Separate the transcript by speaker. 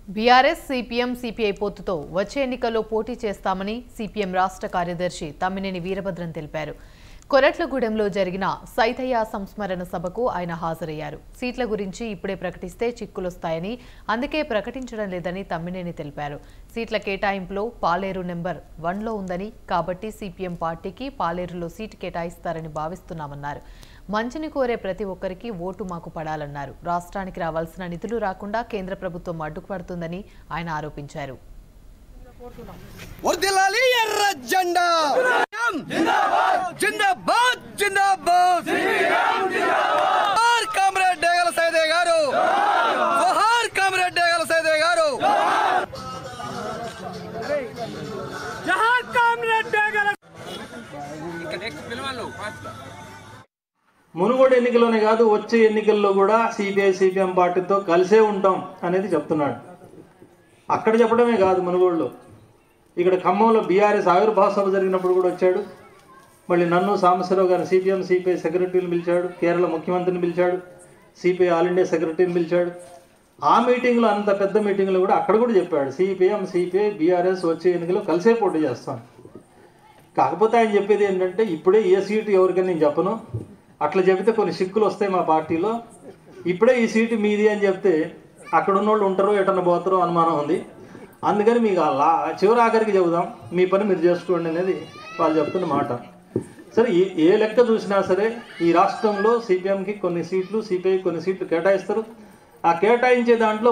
Speaker 1: BRS CPM CPI పొత్తుతో వచ్చే ఎన్నికల్లో పోటీ చేస్తామని సిపిఎం రాష్ట్ర కార్యదర్శి తమ్మినేని వీరభద్రం తెలిపారు కొరట్లగూడెంలో జరిగిన సైతయ్య సంస్మరణ సభకు ఆయన హాజరయ్యారు సీట్ల గురించి ఇప్పుడే ప్రకటిస్తే చిక్కులొస్తాయని అందుకే ప్రకటించడం లేదని తమ్మినేని తెలిపారు సీట్ల కేటాయింపులో పాలేరు నెంబర్ వన్లో ఉందని కాబట్టి సిపిఎం పార్టీకి పాలేరులో సీటు కేటాయిస్తారని భావిస్తున్నామన్నారు మంచిని కోరే ప్రతి ఒక్కరికి ఓటు మాకు పడాలన్నారు రాష్ట్రానికి రావాల్సిన నిధులు రాకుండా కేంద్ర ప్రభుత్వం అడ్డుపడుతుందని ఆయన ఆరోపించారు
Speaker 2: వర్దిల్లాలి ఎర్ర జెండా జిందాబాద్ జిందాబాద్ జోహార్ కామ్రేడ్ డేగల సైదే గారు జోహార్ కామ్రేడ్ డేగల సైదే గారు
Speaker 3: జహార్ కామ్రేడ్ డేగల
Speaker 4: మునుగోడు ఎన్నికల్లోనే కాదు వచ్చే ఎన్నికల్లో కూడా సిపిఐ సిపిఎం పార్టీతో కలిసే ఉంటాం అనేది చెప్తున్నాడు అక్కడ చెప్పడమే కాదు మునుగోడులో ఇక్కడ ఖమ్మంలో బీఆర్ఎస్ ఆవిర్భావ సభ జరిగినప్పుడు కూడా వచ్చాడు మళ్ళీ నన్ను సాంబశివరావు గారిని సిపిఎం సిపిఐ సెక్రటరీని పిలిచాడు కేరళ ముఖ్యమంత్రిని పిలిచాడు సిపిఐ ఆల్ ఇండియా సెక్రటరీని పిలిచాడు ఆ మీటింగ్లో అంత పెద్ద మీటింగ్లో కూడా అక్కడ కూడా చెప్పాడు సిపిఎం సిపిఐ బీఆర్ఎస్ వచ్చే ఎన్నికల్లో కలిసే పోటీ చేస్తాం కాకపోతే ఆయన చెప్పేది ఏంటంటే ఇప్పుడే ఏ సీటు ఎవరికని నేను చెప్పను అట్లా చెబితే కొన్ని సిక్కులు వస్తాయి మా పార్టీలో ఇప్పుడే ఈ సీటు మీది అని చెప్తే అక్కడ ఉన్న వాళ్ళు ఉంటారో ఎటన్నా పోతారో అనుమానం ఉంది అందుకని మీకు ఆ లా చివరి ఆఖరికి చెబుదాం మీ పని మీరు చేసుకోండి అనేది వాళ్ళు చెప్తున్న మాట సరే ఏ ఏ లెక్క చూసినా సరే ఈ రాష్ట్రంలో సిపిఎంకి కొన్ని సీట్లు సిపిఐ కొన్ని సీట్లు కేటాయిస్తారు ఆ కేటాయించే దాంట్లో